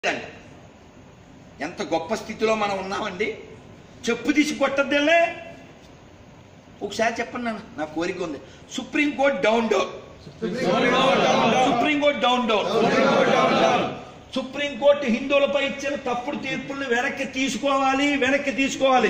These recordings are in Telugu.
అండి. ఎంత గొప్ప స్థితిలో మనం ఉన్నామండి చెప్పు తీసి కొట్టద్దేలే ఒకసారి చెప్పండి నాన్న నా కోరిక ఉంది supreme court down down supreme court down down supreme court హిందువులపై ఇచ్చిన తప్పుడు తీర్పుల్ని వెనక్కి తీసుకోవాలి వెనక్కి తీసుకోవాలి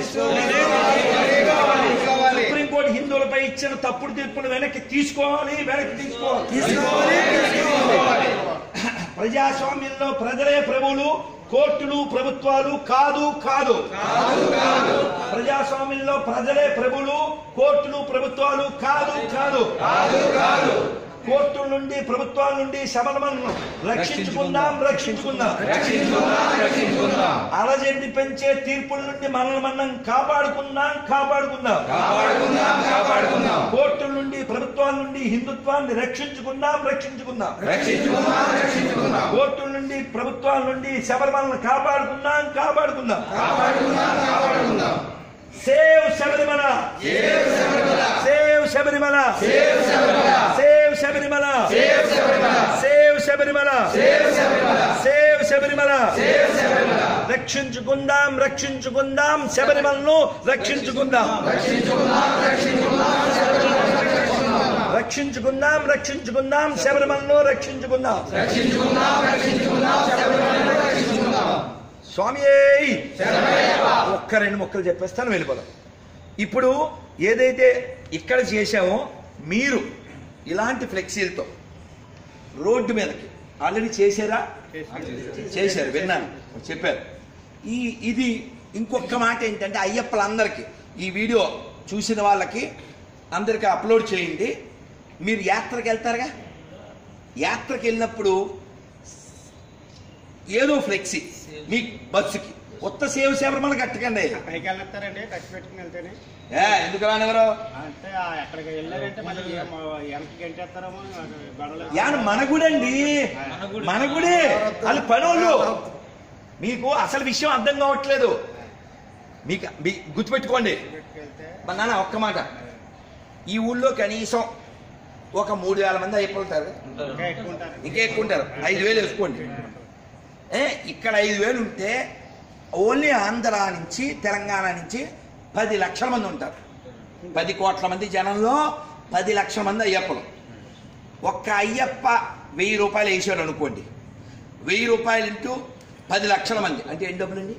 సుప్రీం కోర్టు హిందువులపై ఇచ్చిన తప్పుడు తీర్పులు వెనక్కి తీసుకోవాలి వెనక్కి తీసుకోవాలి ప్రజాస్వామ్యంలో ప్రజలే ప్రభువులు కోర్టులు ప్రభుత్వాలు కాదు కాదు ప్రజాస్వామ్యంలో ప్రజలే ప్రభులు కోర్టులు ప్రభుత్వాలు కాదు కాదు కోర్టుల నుండి ప్రభుత్వాల నుండి శబరమలను రక్షించుకుందాం రక్షించుకుందాం అలజడి పెంచే తీర్పుల నుండి మనల్ని మనం కాపాడుకుందాం కాపాడుకుందాం కోర్టుల నుండి ప్రభుత్వాల నుండి హిందుత్వాన్ని రక్షించుకుందాం రక్షించుకుందాం కోర్టుల నుండి ప్రభుత్వాల నుండి శబరిమలను కాపాడుకుందాం కాపాడుకుందాం save Sabarimala save Sabarimala save Sabarimala save Sabarimala save Sabarimala రక్షించుకుందాం రక్షించుకుందాం శబరిమలను రక్షించుకుందాం రక్షించుకుందాం రక్షించుకుందాం శబరిమలను రక్షించుకుందాం స్వామి ఒక్క రెండు మొక్కలు చెప్పేస్తాను వెళ్ళిపోదాం ఇప్పుడు ఏదైతే ఇక్కడ చేశామో మీరు ఇలాంటి ఫ్లెక్సీలతో రోడ్డు మీదకి ఆల్రెడీ చేశారా చేశారు విన్నాను చెప్పారు ఈ ఇది ఇంకొక మాట ఏంటంటే అయ్యప్పలందరికీ ఈ వీడియో చూసిన వాళ్ళకి అందరికీ అప్లోడ్ చేయండి మీరు యాత్రకు వెళ్తారుగా యాత్రకు వెళ్ళినప్పుడు ఏదో ఫ్లెక్సీ మీ బస్సుకి కొత్త సేవ శబరిమల కట్టకండి పైకి వెళ్తారండి ఖర్చు పెట్టుకుని వెళ్తేనే ఏ ఎందుకు రానివరు అంటే ఆ ఎక్కడికి వెళ్ళారంటే మళ్ళీ ఏం వెనక్కి గంటేస్తారేమో గొడవలు యాన మనగుడండి మనగుడే వాళ్ళు పనోళ్ళు మీకు అసలు విషయం అర్థం కావట్లేదు మీకు మీ గుర్తుపెట్టుకోండి పెట్టుకెళ్తే మా నాన్న ఒక్క మాట ఈ ఊళ్ళో కనీసం ఒక మూడు వేల మంది అయిపోతారు ఇంకా ఎక్కువ ఉంటారు ఇంకా ఎక్కువ ఉంటారు ఐదు వేలు వేసుకోండి ఏ ఇక్కడ ఐదు వేలు ఉంటే ఓన్లీ ఆంధ్ర నుంచి తెలంగాణ నుంచి పది లక్షల మంది ఉంటారు పది కోట్ల మంది జనంలో పది లక్షల మంది అయ్యప్పలు ఒక్క అయ్యప్ప వెయ్యి రూపాయలు వేసాడు అనుకోండి వెయ్యి రూపాయలు ఇంటూ పది లక్షల మంది అంటే ఎన్ని డబ్బులండి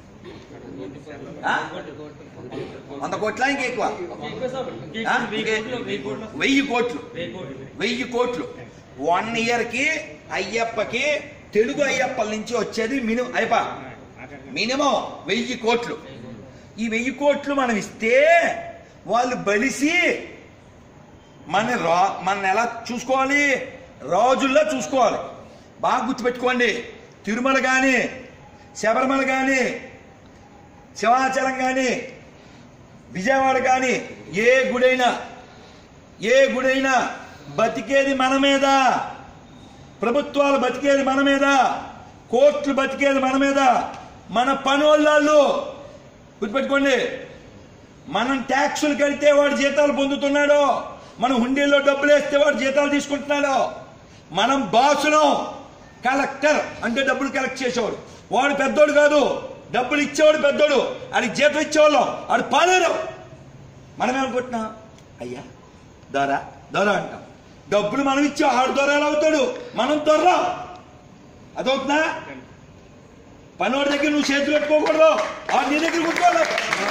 ఆ? వంద కోట్ల ఇంకా ఎక్కువ ఆ? వెయ్యి కోట్లు వెయ్యి కోట్లు వన్ ఇయర్కి అయ్యప్పకి తెలుగు అయ్యప్పల నుంచి వచ్చేది మినిమం అయిప మినిమం వెయ్యి కోట్లు ఈ వెయ్యి కోట్లు మనం ఇస్తే వాళ్ళు బలిసి మన రా మన ఎలా చూసుకోవాలి రాజుల్లా చూసుకోవాలి బాగా గుర్తుపెట్టుకోండి తిరుమల కానీ శబరిమల కానీ సింహాచలం కానీ విజయవాడ కానీ ఏ గుడైనా ఏ గుడైనా బతికేది మన మీద ప్రభుత్వాలు బతికేది మన మీద కోర్టులు బతికేది మన మీద మన పనోళ్ళు గుర్తుపెట్టుకోండి మనం ట్యాక్సులు కడితే వాడు జీతాలు పొందుతున్నాడు మనం హుండీల్లో డబ్బులు వేస్తే వాడు జీతాలు తీసుకుంటున్నాడు మనం బాసులం కలెక్టర్ అంటే డబ్బులు కలెక్ట్ చేసేవాడు వాడు పెద్దోడు కాదు డబ్బులు ఇచ్చేవాడు పెద్దోడు ఆడికి జీతం ఇచ్చేవాళ్ళం ఆడు పాలేరు మనం ఏమనుకుంటున్నాం అయ్యా దొర దొర అంటాం డబ్బులు మనం ఇచ్చా ఆడు దొర ఎలా అవుతాడు మనం దొర అదవుతుందా పనోడి దగ్గర నువ్వు చేతులు పెట్టుకోకూడదు ఆడు నీ దగ్గర కూర్చోవాలి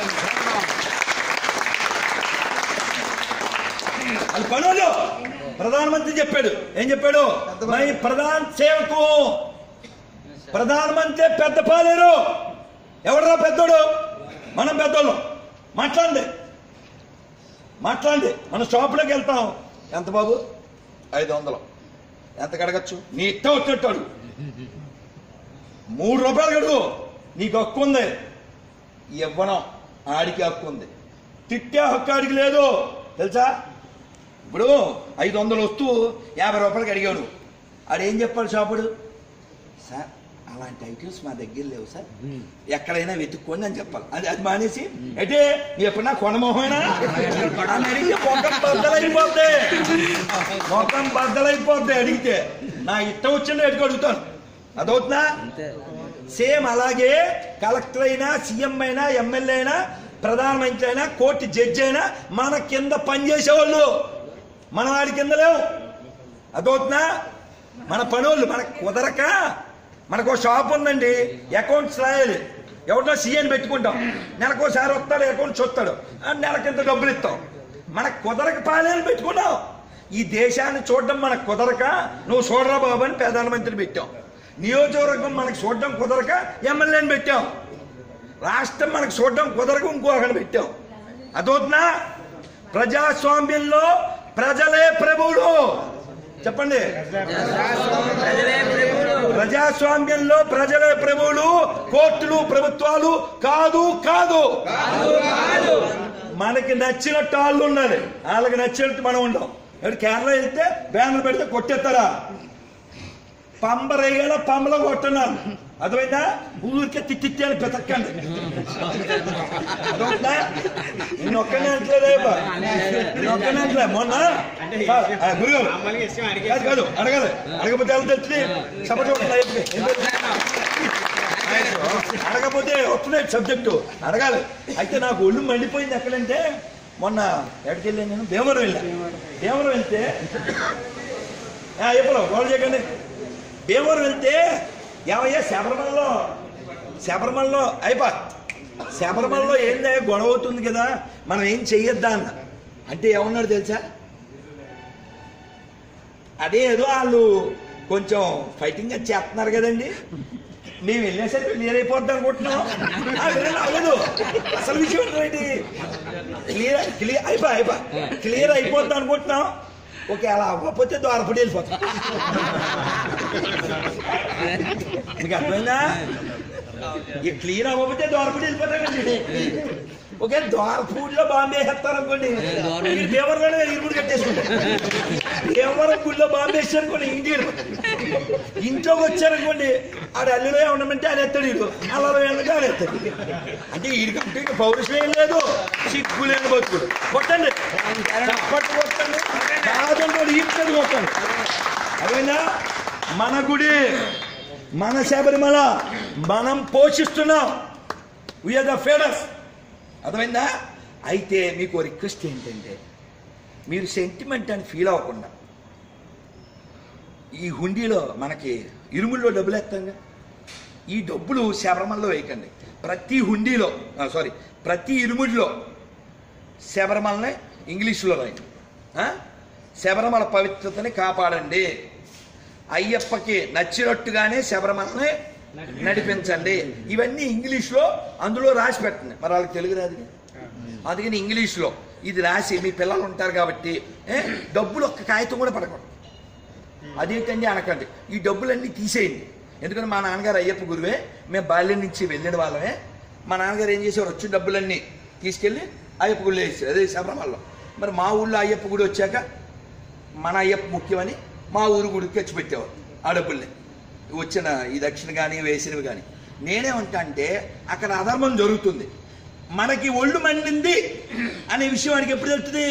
అది పనులు ప్రధానమంత్రి చెప్పాడు ఏం చెప్పాడు మై ప్రధాన్ సేవకు ప్రధానమంత్రి పెద్ద పాలేరు ఎవడరా పెద్దోడు మనం పెద్దోళ్ళం మాట్లాడండి మాట్లాడండి మన షాపులోకి వెళ్తాం ఎంత బాబు ఐదు వందలు ఎంత కడగచ్చు నీ ఇష్టం వచ్చినట్టు అడుగు మూడు రూపాయలు కడుగు నీకు హక్కు ఉంది ఇవ్వడం ఆడికి హక్కు ఉంది తిట్టే హక్కు ఆడికి లేదు తెలుసా ఇప్పుడు ఐదు వందలు వస్తూ యాభై రూపాయలకి అడిగాడు ఆడు ఏం చెప్పాడు షాపుడు సార్ అలాంటి ఐటమ్స్ మా దగ్గర లేవు సార్ ఎక్కడైనా వెతుక్కోండి అని చెప్పాలి అది అది మానేసి అంటే నీ ఎప్పుడన్నా కొనమోహమేనా అని అడిగితే మొఖం బద్దలైపోద్ది మొఖం బద్దలైపోద్ది అడిగితే నా ఇష్టం వచ్చింది ఎటుకు అడుగుతాను అదవుతుందా సేమ్ అలాగే కలెక్టర్ అయినా సీఎం అయినా ఎమ్మెల్యే అయినా ప్రధానమంత్రి అయినా కోర్టు జడ్జి అయినా మన కింద పనిచేసేవాళ్ళు మన వాడి కింద లేవు అదవుతుందా మన పనులు మనకు కుదరక మనకు షాప్ ఉందండి అకౌంట్స్ రాయాలి ఎవరినో సీఎని పెట్టుకుంటాం నెలకోసారి వస్తాడు అకౌంట్ చూస్తాడు ఆ నెలకింత డబ్బులు ఇస్తాం మనకు కుదరక పాలేని పెట్టుకున్నాం ఈ దేశాన్ని చూడడం మనకు కుదరక నువ్వు చూడరా బాబు అని ప్రధానమంత్రిని పెట్టాం నియోజకవర్గం మనకు చూడడం కుదరక ఎమ్మెల్యేని పెట్టాం రాష్ట్రం మనకు చూడడం కుదరక ఇంకో అక్కడ పెట్టాం అదవుతున్నా ప్రజాస్వామ్యంలో ప్రజలే ప్రభువులు చెప్పండి ప్రజాస్వామ్యంలో ప్రజలే ప్రభువులు కోర్టులు ప్రభుత్వాలు కాదు కాదు మనకి నచ్చినట్టు వాళ్ళు ఉండాలి వాళ్ళకి నచ్చినట్టు మనం ఉండం ఇప్పుడు కేరళ వెళ్తే బ్యానర్ పెడితే కొట్టేస్తారా పంబ రేగల పంబలో కొట్టున్నారు అర్థమైందా ఊరికే తిట్టి అని పెతక్కండి అర్థమవుతుందా నిన్నొక్కనే అంటలేదే నిన్నొక్కనే అంటలే మొన్న ఆ, గురుగారు మామూలుగా ఇష్టం కాదు అడిగేసి కాదు అడగాలి అడగపోతే ఎలా తెలుస్తుంది సపోజ్ అడగపోతే వస్తున్నాయి సబ్జెక్టు అడగాలి అయితే నాకు ఒళ్ళు మండిపోయింది ఎక్కడంటే మొన్న ఎక్కడికి వెళ్ళాను నేను భీమవరం వెళ్ళా భీమవరం వెళ్తే ఎప్పుడు గోడ చేయకండి భీమవరం వెళ్తే ఏమయ్యా శబరిమలలో శబరిమలలో అయిపో శబరిమలలో ఏందా గొడవ అవుతుంది కదా మనం ఏం చెయ్యొద్దా అన్న అంటే ఏమన్నాడు తెలుసా అదే ఏదో వాళ్ళు కొంచెం ఫైటింగ్ అది చేస్తున్నారు కదండి మేము వెళ్ళేసరికి క్లియర్ అయిపోద్ది అనుకుంటున్నాం ఆ, వెళ్ళండి, అవ్వదు అసలు విషయం ఏంటి క్లియర్ క్లియర్ అయిపో అయిపో క్లియర్ అయిపోద్ది అనుకుంటున్నాం ఓకే అలా అవ్వకపోతే ద్వారపడి వెళ్ళిపోతాం మీకు అర్థమైందా ఈ క్లియర్ అవ్వకపోతే ద్వారపడి వెళ్ళిపోతానండి ఓకే ద్వారపూడిలో బాంబే వేస్తారు అనుకోండి మీరు దేవరగానే ఇరుముడు కట్టేసుకుంటారు దేవరం గుడిలో బాంబే వేస్తారు అనుకోండి ఇంటికి ఇంట్లోకి వచ్చారనుకోండి ఆడ అల్లులో ఉండమంటే ఆయన ఎత్తాడు వీడు అల్లలో వెళ్ళగా ఆయన ఎత్తాడు అంటే వీడికంటే ఇక పౌరుషం ఏం లేదు సిగ్గు లేని బతుకుడు కొట్టండి చప్పట్లు కొట్టండి కాదంటే ఈడ్చండి కొట్టండి అదేనా మన గుడి మన శబరిమల మనం పోషిస్తున్నాం వీఆర్ ద ఫేడస్ అర్థమైందా అయితే మీకు రిక్వెస్ట్ ఏంటంటే మీరు సెంటిమెంట్ అని ఫీల్ అవ్వకుండా ఈ హుండీలో మనకి ఇరుముల్లో డబ్బులు వేస్తాంగా ఈ డబ్బులు శబరిమలలో వేయకండి ప్రతి హుండీలో సారీ ప్రతి ఇరుముడిలో శబరిమలని ఇంగ్లీష్లో రాయండి ఆ? శబరిమల పవిత్రతని కాపాడండి అయ్యప్పకి నచ్చినట్టుగానే శబరిమలని నడిపించండి ఇవన్నీ ఇంగ్లీష్లో అందులో రాసి పెట్టండి మరి వాళ్ళకి తెలుగు రాదు కదా. అందుకని ఇంగ్లీష్లో ఇది రాసి మీ పిల్లలు ఉంటారు కాబట్టి ఏ, డబ్బులు ఒక్క కాగితం కూడా పడకూడదు అదేంటండి అనకండి ఈ డబ్బులన్నీ తీసేయండి ఎందుకంటే మా నాన్నగారు అయ్యప్ప గురువే మేము బాల్యం నుంచి వెళ్ళిన వాళ్ళమే మా నాన్నగారు ఏం చేసేవారు వచ్చిన డబ్బులన్నీ తీసుకెళ్ళి అయ్యప్ప గుడిలో వేసారు అదే శబరిమలలో మరి మా ఊళ్ళో అయ్యప్ప గుడి వచ్చాక మన అయ్యప్ప ముఖ్యమని మా ఊరు గుడికి ఖర్చు పెట్టేవారు ఆ డబ్బుల్ని వచ్చిన ఈ దక్షిణ కానీ వేసినవి కానీ నేనేమంటా అంటే అక్కడ అధర్మం జరుగుతుంది మనకి ఒళ్ళు మండింది అనే విషయం వాడికి ఎప్పుడు తెలుస్తుంది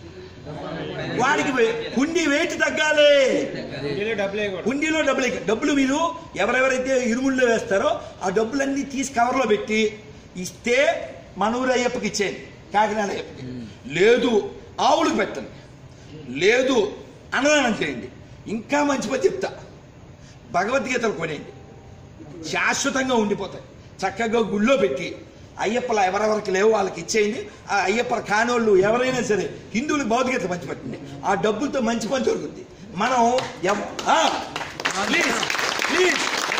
వాడికి వే- హుండీ వెయిట్ తగ్గాలి ఇంటిలో డబ్బులు వేయకూడదు హుండీలో డబ్బులు ఎక్క- డబ్బులు మీరు ఎవరెవరైతే ఇరుముల్లో వేస్తారో ఆ డబ్బులన్నీ తీసి కవర్లో పెట్టి ఇస్తే మన ఊరు అయ్యప్పకి ఇచ్చేయండి కాకినాడ అయ్యప్పకి లేదు ఆవులకు పెట్టండి లేదు అన్నదానం చేయండి ఇంకా మంచి పని చెప్తా భగవద్గీతలు కొనేయండి శాశ్వతంగా ఉండిపోతాయి చక్కగా గుళ్ళో పెట్టి అయ్యప్పల ఎవరెవరికి లేవు వాళ్ళకి ఇచ్చేయండి ఆ అయ్యప్పల కానోళ్ళు ఎవరైనా సరే హిందువులకు భౌతికత పంచిపెట్టండి ఆ డబ్బులతో మంచి పని జరుగుద్ది మనం ఎవ- ఆ, ప్లీజ్ ప్లీజ్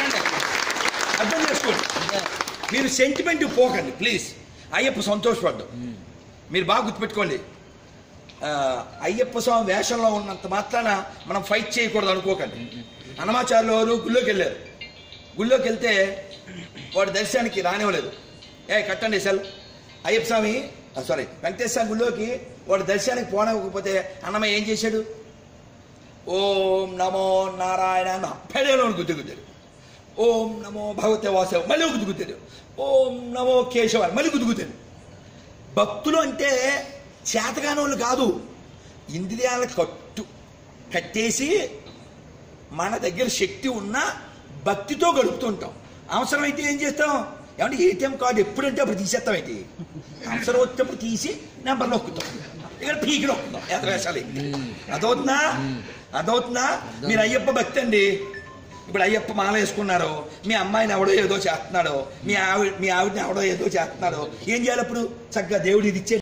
అర్థం చేసుకోండి మీరు సెంటిమెంట్ పోకండి ప్లీజ్ అయ్యప్ప సంతోషపడ్డం మీరు బాగా గుర్తుపెట్టుకోండి ఆ, అయ్యప్ప స్వామి వేషంలో ఉన్నంత మాత్రాన మనం ఫైట్ చేయకూడదు అనుకోకండి హనుమాచార్యులు వారు గుళ్ళోకి వెళ్ళారు గుళ్ళోకి వెళ్తే వాడు దర్శనానికి రానివ్వలేదు ఏ కట్టండి సెల్ అయ్యప్ప స్వామి సారీ వెంకటేశ్వర స్వామి గుళ్ళోకి వాడు దర్శనానికి పోనకపోతే అన్నమయ్య ఏం చేశాడు ఓం నమో నారాయణ అని అప్పడేలో గుద్దు గుద్దాడు ఓం నమో భగవతే వాసవ మళ్ళీ గుద్దు గుద్దాడు ఓం నమో కేశవ మళ్ళీ గుద్దు గుద్దాడు భక్తులు అంటే చేతగానోళ్ళు కాదు ఇంద్రియాల కట్టు కట్టేసి మన దగ్గర శక్తి ఉన్నా భక్తితో గడుపుతుంటాం అవసరమైతే ఏం చేస్తాం ఏమంటే ఏటీఎం కార్డు ఎప్పుడంటే అప్పుడు తీసేస్తాం ఏంటి అవసరం వచ్చినప్పుడు తీసి నెంబర్ నొక్కుతాం ఇక్కడ పీకి నొక్కుతాం ఎదవేషాలు అదవుతుందా అదవుతుందా మీరు అయ్యప్ప భక్తి అండి ఇప్పుడు అయ్యప్ప మాల వేసుకున్నారు మీ అమ్మాయిని ఎవడో ఏదో చేస్తున్నాడో మీ ఆవిడ మీ ఆవిడని ఎవడో ఏదో చేస్తున్నాడో ఏం చేయాలి అప్పుడు చక్కగా దేవుడు ఇది ఇచ్చే